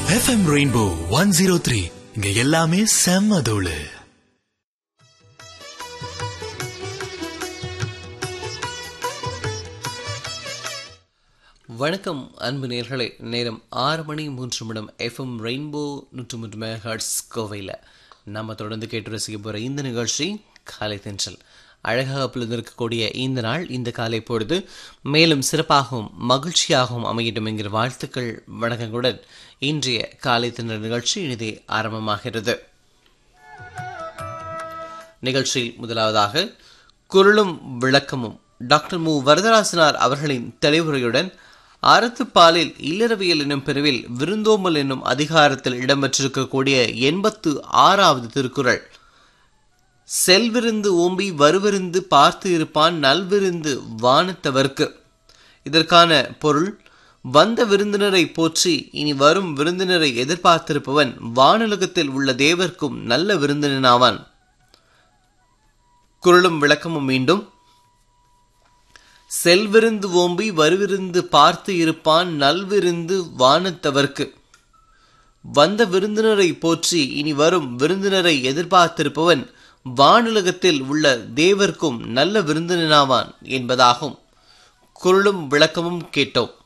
FM rainbow one zero three இங்க எல்லாமே செம்ம தோளு வணக்கம் அன்பு நேர்களே நேரம் ஆறு மணி மூன்று நிமிடம் எஃப்எம் ரெயின்போ நூற்று மூன்று மெகாஹர்ட்ஸ் கோவையில் நம்ம தொடர்ந்து கேட்டு ரசிக்க போகிற இந்த நிகழ்ச்சி காலை தென்றல் அழகாக பிளந்திருக்கக்கூடிய இந்த நாள் இந்த காலை பொழுது மேலும் சிறப்பாகவும் மகிழ்ச்சியாகவும் அமையட்டும் என்கிற வாழ்த்துக்கள் வணக்கங்களுடன் இன்றைய காலை தென்றல் நிகழ்ச்சி இனிதே ஆரம்பமாகிறது நிகழ்ச்சியில் முதலாவதாக குரலும் விளக்கமும் டாக்டர் மு வரதராசனார் அவர்களின் தெளிவுரையுடன் அறத்துப்பாலில் இல்லறவியல் என்னும் பிரிவில் விருந்தோம்பல் என்னும் அதிகாரத்தில் இடம்பெற்றிருக்கக்கூடிய எண்பத்து ஆறாவது திருக்குறள் செல்விருந்து ஓம்பி வருவிருந்து பார்த்து இருப்பான் நல்விருந்து வானத்தவர்க்கு இதற்கான பொருள் வந்த விருந்தினரை போற்றி இனி வரும் விருந்தினரை எதிர்பார்த்திருப்பவன் வானுலகத்தில் உள்ள தேவர்க்கும் நல்ல விருந்தினனாவான் குரலும் விளக்கமும் மீண்டும் செல்விருந்து ஓம்பி வருவிருந்து பார்த்து இருப்பான் நல்விருந்து வானத்தவர்க்கு வந்த விருந்தினரை போற்றி இனி வரும் விருந்தினரை எதிர்பார்த்திருப்பவன் வானுலகத்தில் உள்ள தேவர்க்கும் நல்ல விருந்தினனாவான் என்பதாகும் குரலும் விளக்கமும் கேட்டோம்